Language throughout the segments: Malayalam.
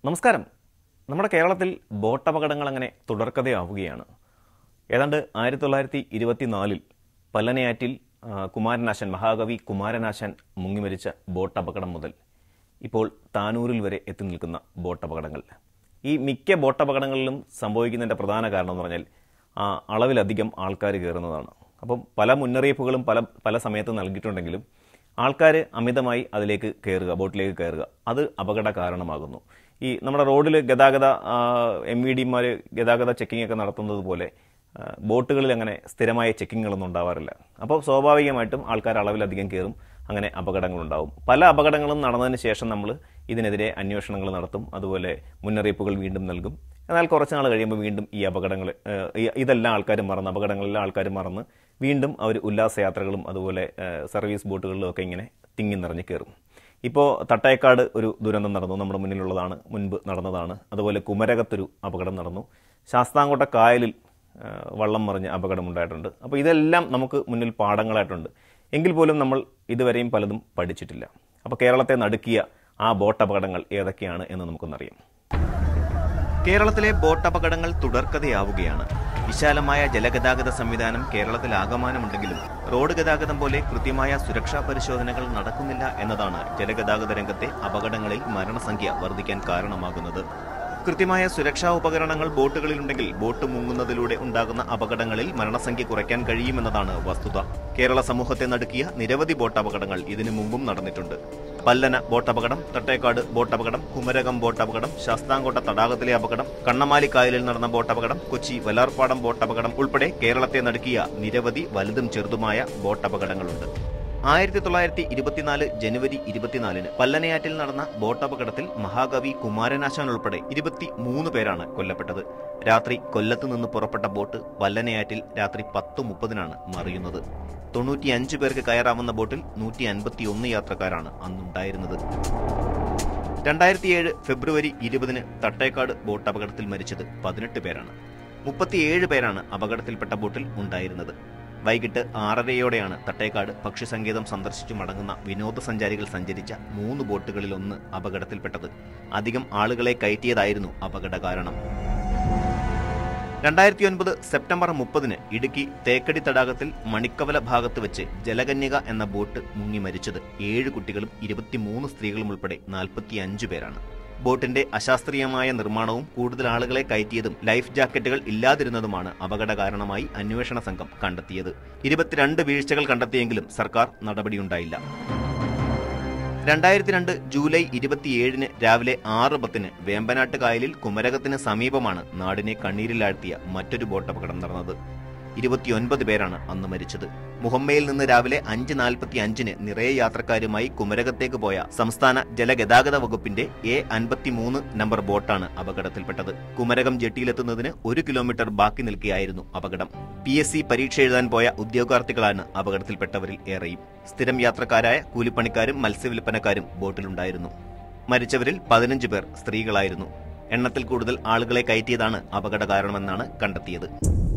നമസ്കാരം നമ്മുടെ കേരളത്തിൽ ബോട്ട് അപകടങ്ങൾ അങ്ങനെ തുടർക്കഥയാവുകയാണ് ഏതാണ്ട് ആയിരത്തി തൊള്ളായിരത്തി ഇരുപത്തിനാലിൽ പല്ലനയാറ്റിൽ ആ, കുമാരനാശൻ മഹാകവി കുമാരനാശൻ മുങ്ങിമരിച്ച ബോട്ട് അപകടം മുതൽ ഇപ്പോൾ താനൂരിൽ വരെ എത്തി നിൽക്കുന്ന ബോട്ട് അപകടങ്ങൾ ഈ മിക്ക ബോട്ട് അപകടങ്ങളിലും സംഭവിക്കുന്നതിൻ്റെ പ്രധാന കാരണം എന്ന് പറഞ്ഞാൽ ആ അളവിലധികം ആൾക്കാർ കയറുന്നതാണ് അപ്പം പല മുന്നറിയിപ്പുകളും പല പല സമയത്ത് നൽകിയിട്ടുണ്ടെങ്കിലും ആൾക്കാർ അമിതമായി അതിലേക്ക് കയറുക ബോട്ടിലേക്ക് കയറുക അത് അപകട കാരണമാകുന്നു ഈ നമ്മുടെ റോഡിൽ ഗതാഗത എം വി ഡിമാർ ഗതാഗത ചെക്കിംഗ് ഒക്കെ നടത്തുന്നത് പോലെ ആ, ബോട്ടുകളിൽ അങ്ങനെ സ്ഥിരമായ ചെക്കിങ്ങുകളൊന്നും ഉണ്ടാവാറില്ല അപ്പോൾ സ്വാഭാവികമായിട്ടും ആൾക്കാർ അളവിലധികം കയറും അങ്ങനെ അപകടങ്ങളുണ്ടാവും പല അപകടങ്ങളും നടന്നതിന് ശേഷം നമ്മൾ ഇതിനെതിരെ അന്വേഷണങ്ങൾ നടത്തും അതുപോലെ മുന്നറിയിപ്പുകൾ വീണ്ടും നൽകും എന്നാൽ കുറച്ച് നാൾ കഴിയുമ്പോൾ വീണ്ടും ഈ അപകടങ്ങൾ ഏഹ്, ഈ- ഇതെല്ലാം ആൾക്കാർ മറന്ന് അപകടങ്ങളെല്ലാം ആൾക്കാർ മറന്ന് വീണ്ടും അവർ ഉല്ലാസയാത്രകളും അതുപോലെ ഏഹ്, സർവീസ് ബോട്ടുകളിലും ഒക്കെ ഇങ്ങനെ തിങ്ങി നിറഞ്ഞ് കയറും ഇപ്പോൾ തട്ടയക്കാട് ഒരു ദുരന്തം നടന്നു നമ്മുടെ മുന്നിലുള്ളതാണ് മുൻപ് നടന്നതാണ് അതുപോലെ കുമരകത്തൊരു അപകടം നടന്നു ശാസ്താംകോട്ട കായലിൽ ആ, വള്ളം മറിഞ്ഞ് അപകടമുണ്ടായിട്ടുണ്ട് അപ്പോൾ ഇതെല്ലാം നമുക്ക് മുന്നിൽ പാഠങ്ങളായിട്ടുണ്ട് എങ്കിൽ പോലും നമ്മൾ ഇതുവരെയും പലതും പഠിച്ചിട്ടില്ല അപ്പോൾ കേരളത്തെ നടുക്കിയ ആ ബോട്ട് അപകടങ്ങൾ ഏതൊക്കെയാണ് എന്ന് നമുക്കൊന്നറിയാം കേരളത്തിലെ ബോട്ട് അപകടങ്ങൾ തുടർക്കഥയാവുകയാണ് വിശാലമായ ജലഗതാഗത സംവിധാനം കേരളത്തിൽ ആകമാനമുണ്ടെങ്കിലും റോഡ് ഗതാഗതം പോലെ കൃത്യമായ സുരക്ഷാ പരിശോധനകൾ നടക്കുന്നില്ല എന്നതാണ് ജലഗതാഗത രംഗത്തെ അപകടങ്ങളിൽ മരണസംഖ്യ വർദ്ധിക്കാൻ കാരണമാകുന്നത് കൃത്യമായ സുരക്ഷാ ഉപകരണങ്ങൾ ബോട്ടുകളിലുണ്ടെങ്കിൽ ബോട്ട് മുങ്ങുന്നതിലൂടെ ഉണ്ടാകുന്ന അപകടങ്ങളിൽ മരണസംഖ്യ കുറയ്ക്കാൻ കഴിയുമെന്നതാണ് വസ്തുത കേരള സമൂഹത്തെ നടുക്കിയ നിരവധി ബോട്ട് അപകടങ്ങൾ ഇതിനു മുമ്പും നടന്നിട്ടുണ്ട് പല്ലന ബോട്ട് അപകടം തട്ടേക്കാട് ബോട്ട് അപകടം കുമരകം ബോട്ട് അപകടം ശാസ്താംകോട്ട തടാകത്തിലെ അപകടം കണ്ണമാലി കായലിൽ നടന്ന ബോട്ട് അപകടം കൊച്ചി വലാർപ്പാടം ബോട്ട് അപകടം ഉൾപ്പെടെ കേരളത്തെ നടുക്കിയ നിരവധി വലുതും ചെറുതുമായ ബോട്ട് അപകടങ്ങളുണ്ട് ആയിരത്തി തൊള്ളായിരത്തി ഇരുപത്തിനാല് ജനുവരി ഇരുപത്തിനാലിന് പല്ലനയാറ്റിൽ നടന്ന ബോട്ട് അപകടത്തിൽ മഹാകവി കുമാരനാശാൻ ഉൾപ്പെടെ ഇരുപത്തി മൂന്ന് പേരാണ് കൊല്ലപ്പെട്ടത് രാത്രി കൊല്ലത്ത് നിന്ന് പുറപ്പെട്ട ബോട്ട് പല്ലനയാറ്റിൽ രാത്രി പത്ത് മുപ്പതിനാണ് മറിയുന്നത് തൊണ്ണൂറ്റിയഞ്ച് പേർക്ക് കയറാവുന്ന ബോട്ടിൽ നൂറ്റി അൻപത്തിയൊന്ന് യാത്രക്കാരാണ് അന്നുണ്ടായിരുന്നത് രണ്ടായിരത്തിയേഴ് ഫെബ്രുവരി ഇരുപതിന് തട്ടേക്കാട് ബോട്ട് അപകടത്തിൽ മരിച്ചത് പതിനെട്ട് പേരാണ് മുപ്പത്തിയേഴ് പേരാണ് അപകടത്തിൽപ്പെട്ട ബോട്ടിൽ ഉണ്ടായിരുന്നത് വൈകിട്ട് ആറരയോടെയാണ് തട്ടേക്കാട് പക്ഷിസങ്കേതം സന്ദർശിച്ചു മടങ്ങുന്ന വിനോദസഞ്ചാരികൾ സഞ്ചരിച്ച മൂന്ന് ബോട്ടുകളിലൊന്ന് അപകടത്തിൽപ്പെട്ടത് അധികം ആളുകളെ കയറ്റിയതായിരുന്നു അപകട കാരണം രണ്ടായിരത്തി ഒൻപത് സെപ്റ്റംബർ മുപ്പതിന് ഇടുക്കി തേക്കടി തടാകത്തിൽ മണിക്കവല ഭാഗത്ത് വെച്ച് ജലകന്യക എന്ന ബോട്ട് മുങ്ങി മരിച്ചത് ഏഴ് കുട്ടികളും ഇരുപത്തിമൂന്ന് സ്ത്രീകളും ഉൾപ്പെടെ നാൽപ്പത്തിയഞ്ച് പേരാണ് ബോട്ടിന്റെ അശാസ്ത്രീയമായ നിർമ്മാണവും കൂടുതൽ ആളുകളെ കയറ്റിയതും ലൈഫ് ജാക്കറ്റുകൾ ഇല്ലാതിരുന്നതുമാണ് അപകട കാരണമായി അന്വേഷണ സംഘം കണ്ടെത്തിയത് ഇരുപത്തിരണ്ട് വീഴ്ചകൾ കണ്ടെത്തിയെങ്കിലും സർക്കാർ നടപടിയുണ്ടായില്ല രണ്ടായിരത്തി രണ്ട് ജൂലൈ ഇരുപത്തിയേഴിന് രാവിലെ ആറ് പത്തിന് വേമ്പനാട്ട് കായലിൽ കുമരകത്തിന് സമീപമാണ് നാടിനെ കണ്ണീരിലാഴ്ത്തിയ മറ്റൊരു ബോട്ട് അപകടം നടന്നത് ഇരുപത്തിയൊൻപത് പേരാണ് അന്ന് മരിച്ചത് മുഹമ്മയിൽ നിന്ന് രാവിലെ അഞ്ച് നാൽപ്പത്തി അഞ്ചിന് നിറയെ യാത്രക്കാരുമായി കുമരകത്തേക്ക് പോയ സംസ്ഥാന ജലഗതാഗത വകുപ്പിന്റെ എ അൻപത്തിമൂന്ന് നമ്പർ ബോട്ടാണ് അപകടത്തിൽപ്പെട്ടത് കുമരകം ജെട്ടിയിലെത്തുന്നതിന് ഒരു കിലോമീറ്റർ ബാക്കി നിൽക്കുകയായിരുന്നു അപകടം പി എസ് സി പരീക്ഷ എഴുതാൻ പോയ ഉദ്യോഗാർത്ഥികളാണ് അപകടത്തിൽപ്പെട്ടവരിൽ ഏറെയും സ്ഥിരം യാത്രക്കാരായ കൂലിപ്പണിക്കാരും മത്സ്യവില്പനക്കാരും ബോട്ടിലുണ്ടായിരുന്നു മരിച്ചവരിൽ പതിനഞ്ച് പേർ സ്ത്രീകളായിരുന്നു എണ്ണത്തിൽ കൂടുതൽ ആളുകളെ കയറ്റിയതാണ് അപകട കാരണമെന്നാണ് കണ്ടെത്തിയത്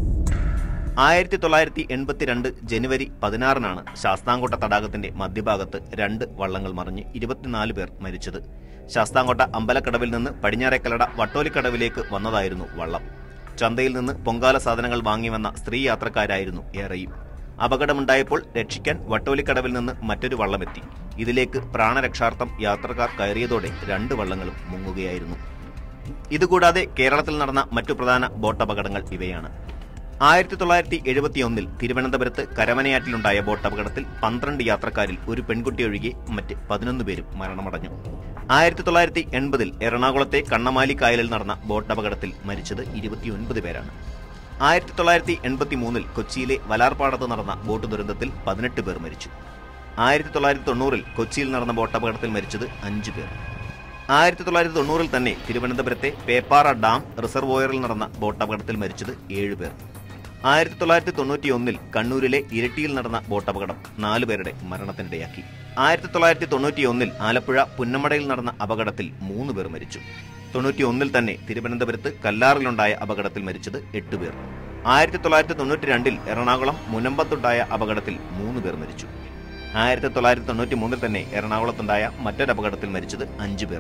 ആയിരത്തി തൊള്ളായിരത്തി എൺപത്തിരണ്ട് ജനുവരി പതിനാറിനാണ് ശാസ്താംകോട്ട തടാകത്തിന്റെ മധ്യഭാഗത്ത് രണ്ട് വള്ളങ്ങൾ മറിഞ്ഞ് ഇരുപത്തിനാല് പേർ മരിച്ചത് ശാസ്താംകോട്ട അമ്പലക്കടവിൽ നിന്ന് പടിഞ്ഞാറേക്കലട വട്ടോലിക്കടവിലേക്ക് വന്നതായിരുന്നു വള്ളം ചന്തയിൽ നിന്ന് പൊങ്കാല സാധനങ്ങൾ വാങ്ങി വന്ന സ്ത്രീ യാത്രക്കാരായിരുന്നു ഏറെയും അപകടമുണ്ടായപ്പോൾ രക്ഷിക്കാൻ വട്ടോലിക്കടവിൽ നിന്ന് മറ്റൊരു വള്ളമെത്തി ഇതിലേക്ക് പ്രാണരക്ഷാർത്ഥം യാത്രക്കാർ കയറിയതോടെ രണ്ട് വള്ളങ്ങളും മുങ്ങുകയായിരുന്നു ഇതുകൂടാതെ കേരളത്തിൽ നടന്ന മറ്റു പ്രധാന ബോട്ട് അപകടങ്ങൾ ഇവയാണ് ആയിരത്തി തൊള്ളായിരത്തി എഴുപത്തിയൊന്നിൽ തിരുവനന്തപുരത്ത് കരമനയാറ്റിലുണ്ടായ ബോട്ട് അപകടത്തിൽ പന്ത്രണ്ട് യാത്രക്കാരിൽ ഒരു പെൺകുട്ടി ഒഴികെ മറ്റ് പതിനൊന്ന് പേരും മരണമടഞ്ഞു ആയിരത്തി തൊള്ളായിരത്തി എൺപതിൽ എറണാകുളത്തെ കണ്ണമാലി കായലിൽ നടന്ന ബോട്ട് അപകടത്തിൽ മരിച്ചത് ഇരുപത്തിയൊൻപത് പേരാണ് ആയിരത്തി തൊള്ളായിരത്തി എൺപത്തി മൂന്നിൽ കൊച്ചിയിലെ വലാർപാടത്ത് നടന്ന ബോട്ട് ദുരന്തത്തിൽ പതിനെട്ട് പേർ മരിച്ചു ആയിരത്തി തൊള്ളായിരത്തി തൊണ്ണൂറിൽ കൊച്ചിയിൽ നടന്ന ബോട്ട് അപകടത്തിൽ മരിച്ചത് അഞ്ചു പേർ ആയിരത്തി തൊള്ളായിരത്തി തൊണ്ണൂറിൽ തന്നെ തിരുവനന്തപുരത്തെ പേപ്പാറ ഡാം റിസർവോയറിൽ നടന്ന ബോട്ട് അപകടത്തിൽ മരിച്ചത് ഏഴുപേർ ആയിരത്തി തൊള്ളായിരത്തി തൊണ്ണൂറ്റി ഒന്നിൽ കണ്ണൂരിലെ ഇരട്ടിയിൽ നടന്ന ബോട്ട് അപകടം നാലുപേരുടെ മരണത്തിനിടയാക്കി ആയിരത്തി തൊള്ളായിരത്തി തൊണ്ണൂറ്റി ഒന്നിൽ ആലപ്പുഴ പുന്നമടയിൽ നടന്ന അപകടത്തിൽ മൂന്ന് പേർ മരിച്ചു തൊണ്ണൂറ്റി ഒന്നിൽ തന്നെ തിരുവനന്തപുരത്ത് കല്ലാറിലുണ്ടായ അപകടത്തിൽ മരിച്ചത് എട്ടുപേർ ആയിരത്തി തൊള്ളായിരത്തി തൊണ്ണൂറ്റി രണ്ടിൽ എറണാകുളം മുനമ്പത്തുണ്ടായ അപകടത്തിൽ മൂന്ന് പേർ മരിച്ചു ആയിരത്തി തൊള്ളായിരത്തി തൊണ്ണൂറ്റി മൂന്നിൽ തന്നെ എറണാകുളത്തുണ്ടായ മറ്റൊരു അപകടത്തിൽ മരിച്ചത് അഞ്ചു പേർ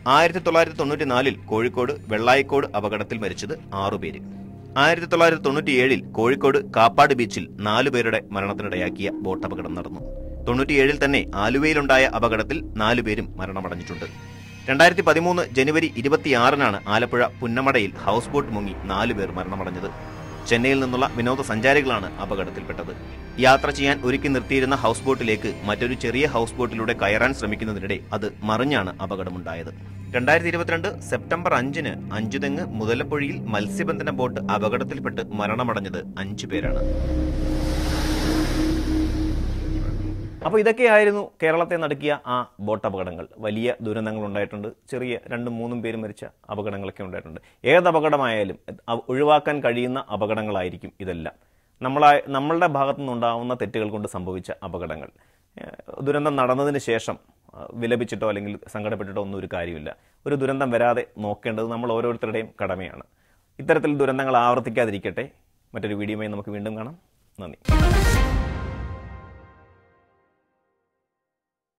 ആയിരത്തി തൊള്ളായിരത്തി തൊണ്ണൂറ്റി നാലിൽ കോഴിക്കോട് വെള്ളായിക്കോട് അപകടത്തിൽ മരിച്ചത് ആറുപേര് ആയിരത്തി തൊള്ളായിരത്തി തൊണ്ണൂറ്റിയേഴിൽ കോഴിക്കോട് കാപ്പാട് ബീച്ചിൽ നാലുപേരുടെ മരണത്തിനിടയാക്കിയ ബോട്ട് അപകടം നടന്നു തൊണ്ണൂറ്റിയേഴിൽ തന്നെ ആലുവയിലുണ്ടായ അപകടത്തിൽ നാലുപേരും മരണമടഞ്ഞിട്ടുണ്ട് രണ്ടായിരത്തി പതിമൂന്ന് ജനുവരി ഇരുപത്തിയാറിനാണ് ആലപ്പുഴ പുന്നമടയിൽ ഹൗസ് ബോട്ട് മുങ്ങി നാലുപേർ മരണമടഞ്ഞത് ചെന്നൈയിൽ നിന്നുള്ള വിനോദസഞ്ചാരികളാണ് അപകടത്തിൽപ്പെട്ടത് യാത്ര ചെയ്യാൻ ഒരുക്കി നിർത്തിയിരുന്ന ഹൗസ് ബോട്ടിലേക്ക് മറ്റൊരു ചെറിയ ഹൗസ് ബോട്ടിലൂടെ കയറാൻ ശ്രമിക്കുന്നതിനിടെ അത് മറിഞ്ഞാണ് അപകടമുണ്ടായത് രണ്ടായിരത്തി ഇരുപത്തിരണ്ട് സെപ്റ്റംബർ അഞ്ചിന് അഞ്ചുതെങ്ങ് മുതലപ്പൊഴിയിൽ മത്സ്യബന്ധന ബോട്ട് അപകടത്തിൽപ്പെട്ട് മരണമടഞ്ഞത് അഞ്ചു പേരാണ് അപ്പോൾ ഇതൊക്കെയായിരുന്നു കേരളത്തെ നടുക്കിയ ആ ബോട്ട് അപകടങ്ങൾ വലിയ ദുരന്തങ്ങൾ ഉണ്ടായിട്ടുണ്ട് ചെറിയ രണ്ടും മൂന്നും പേര് മരിച്ച അപകടങ്ങളൊക്കെ ഉണ്ടായിട്ടുണ്ട് ഏത് അപകടമായാലും അവ- ഒഴിവാക്കാൻ കഴിയുന്ന അപകടങ്ങളായിരിക്കും ഇതെല്ലാം നമ്മളാ നമ്മളുടെ ഭാഗത്തു നിന്നുണ്ടാവുന്ന തെറ്റുകൾ കൊണ്ട് സംഭവിച്ച അപകടങ്ങൾ ഏഹ് ദുരന്തം നടന്നതിന് ശേഷം ആ, വിലപിച്ചിട്ടോ അല്ലെങ്കിൽ സങ്കടപ്പെട്ടിട്ടോ ഒന്നും ഒരു കാര്യമില്ല ഒരു ദുരന്തം വരാതെ നോക്കേണ്ടത് നമ്മൾ ഓരോരുത്തരുടെയും കടമയാണ് ഇത്തരത്തിൽ ദുരന്തങ്ങൾ ആവർത്തിക്കാതിരിക്കട്ടെ മറ്റൊരു വീഡിയോയുമായി നമുക്ക് വീണ്ടും കാണാം നന്ദി